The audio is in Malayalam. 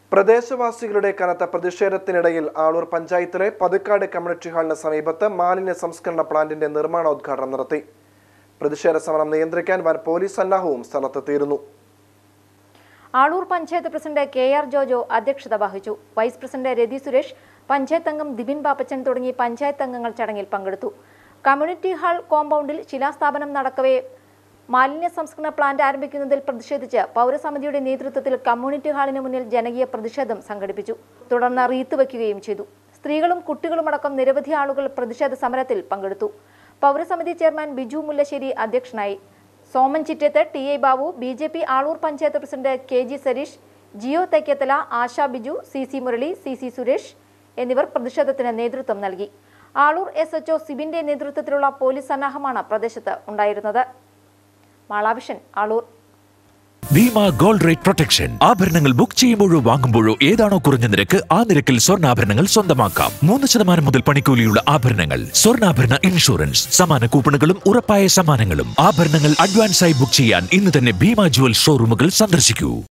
പ്രദേശവാസികളുടെ കനത്ത പ്രതിഷേധത്തിനിടയിൽ ആളൂർ പഞ്ചായത്തിലെ പതുക്കാട് കമ്മ്യൂണിറ്റി ഹാളിന് സമീപത്ത് മാലിന്യ സംസ്കരണ പ്ലാന്റിന്റെ നിർമ്മാണോദ്ഘാടനം നടത്തി പ്രതിഷേധ സമരം നിയന്ത്രിക്കാൻ വൻ പോലീസ് സന്നാഹവും സ്ഥലത്തെത്തിയിരുന്നു Aloor panchayat president K R Jojo അധ്യക്ഷത വഹിച്ചു വൈസ് പ്രസിഡന്റ് രതി സുരേഷ് പഞ്ചായത്ത് അംഗം ദിബിൻ പാപ്പച്ചൻ തുടങ്ങി പഞ്ചായത്ത് അംഗങ്ങൾ ചടങ്ങിൽ പങ്കെടുത്തു കമ്മ്യൂണിറ്റി ഹാൾ കോമ്പൗണ്ടിൽ ശിലാസ്ഥാപനം നടക്കവേ മാലിന്യ സംസ്കരണ പ്ലാന്റ് ആരംഭിക്കുന്നതിൽ പ്രതിഷേധിച്ച് പൗരസമിതിയുടെ നേതൃത്വത്തിൽ കമ്മ്യൂണിറ്റി ഹാളിന് മുന്നിൽ ജനകീയ പ്രതിഷേധം സംഘടിപ്പിച്ചു തുടർന്ന് റീത്ത് വയ്ക്കുകയും ചെയ്തു സ്ത്രീകളും കുട്ടികളുമടക്കം നിരവധി ആളുകൾ പ്രതിഷേധ സമരത്തിൽ പങ്കെടുത്തു പൗരസമിതി ചെയർമാൻ ബിജു മുല്ലശ്ശേരി അധ്യക്ഷനായി Soman Chittath T I Babu B J P Aloor panchayat president K G Sareesh Jio Thaikkathala Asha Biju C C Murali C C Suresh എന്നിവർ പ്രതിഷേധത്തിന് നേതൃത്വം നൽകി ആളൂർ എസ് എച്ച്ഒ സിബിന്റെ നേതൃത്വത്തിലുള്ള പോലീസ് സന്നാഹമാണ് പ്രദേശത്ത് ഉണ്ടായിരുന്നത് Mala vision Aloor Bhima gold rate protection ആഭരണങ്ങൾ ബുക്ക് ചെയ്യുമ്പോഴോ വാങ്ങുമ്പോഴോ ഏതാണോ കുറഞ്ഞ നിരക്ക് ആ നിരക്കിൽ സ്വർണ്ണാഭരണങ്ങൾ സ്വന്തമാക്കാം മൂന്ന് ശതമാനം മുതൽ പണിക്കൂലിയുള്ള ആഭരണങ്ങൾ സ്വർണ്ണാഭരണ ഇൻഷുറൻസ് സമാന കൂപ്പണുകളും ഉറപ്പായ സമ്മാനങ്ങളും ആഭരണങ്ങൾ അഡ്വാൻസായി ബുക്ക് ചെയ്യാൻ ഇന്ന് തന്നെ ഭീമ ജുവൽ ഷോറൂമുകൾ സന്ദർശിക്കൂ